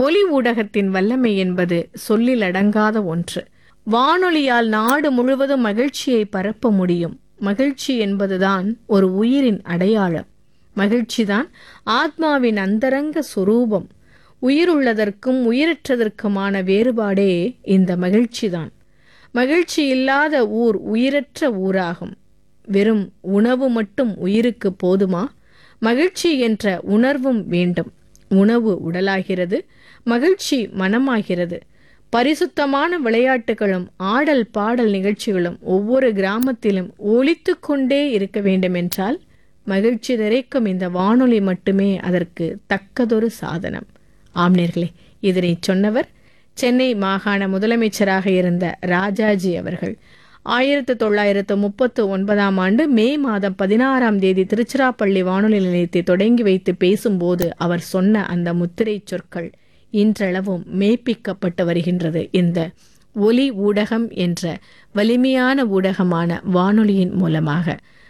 ஒலி ஊடகத்தின் வல்லமை என்பது சொல்லில் அடங்காத ஒன்று வானொலியால் நாடு முழுவதும் மகிழ்ச்சியை பரப்ப முடியும் மகிழ்ச்சி என்பதுதான் ஒரு உயிரின் அடையாளம் மகிழ்ச்சிதான் ஆத்மாவின் அந்தரங்க சுரூபம் உயிருள்ளதற்கும் உயிரற்றதற்குமான வேறுபாடே இந்த மகிழ்ச்சிதான் மகிழ்ச்சி இல்லாத ஊர் உயிரற்ற ஊராகும் வெறும் உணவு மட்டும் உயிருக்கு போதுமா மகிழ்ச்சி என்ற உணர்வும் வேண்டும் உணவு உடலாகிறது மகிழ்ச்சி மனமாகிறது பரிசுத்தமான விளையாட்டுகளும் ஆடல் பாடல் நிகழ்ச்சிகளும் ஒவ்வொரு கிராமத்திலும் ஒலித்து கொண்டே இருக்க வேண்டுமென்றால் மகிழ்ச்சி நிறைக்கும் இந்த வானொலி மட்டுமே அதற்கு தக்கதொரு சாதனம் ஆம்னேர்களே இதனை சொன்னவர் சென்னை மாகாண முதலமைச்சராக இருந்த ராஜாஜி அவர்கள் ஆயிரத்து தொள்ளாயிரத்து முப்பத்து ஒன்பதாம் ஆண்டு மே மாதம் பதினாறாம் தேதி திருச்சிராப்பள்ளி வானொலி நிலையத்தை தொடங்கி வைத்து பேசும்போது அவர் சொன்ன அந்த முத்திரை சொற்கள் இன்றளவும் மெய்ப்பிக்கப்பட்டு வருகின்றது இந்த ஒலி ஊடகம் என்ற வலிமையான ஊடகமான வானொலியின் மூலமாக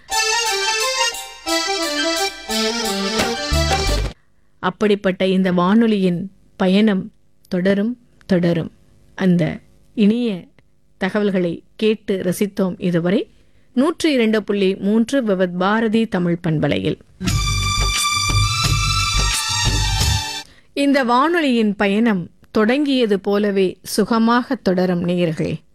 அப்படிப்பட்ட இந்த வானொலியின் பயணம் தொடரும் தொடரும் அந்த இனிய தகவல்களை கேட்டு ரசித்தோம் இதுவரை நூற்றி இரண்டு புள்ளி மூன்று விவத் பாரதி தமிழ் பண்பலையில் இந்த வானொலியின் பயணம் தொடங்கியது போலவே சுகமாக தொடரும் நேயர்களே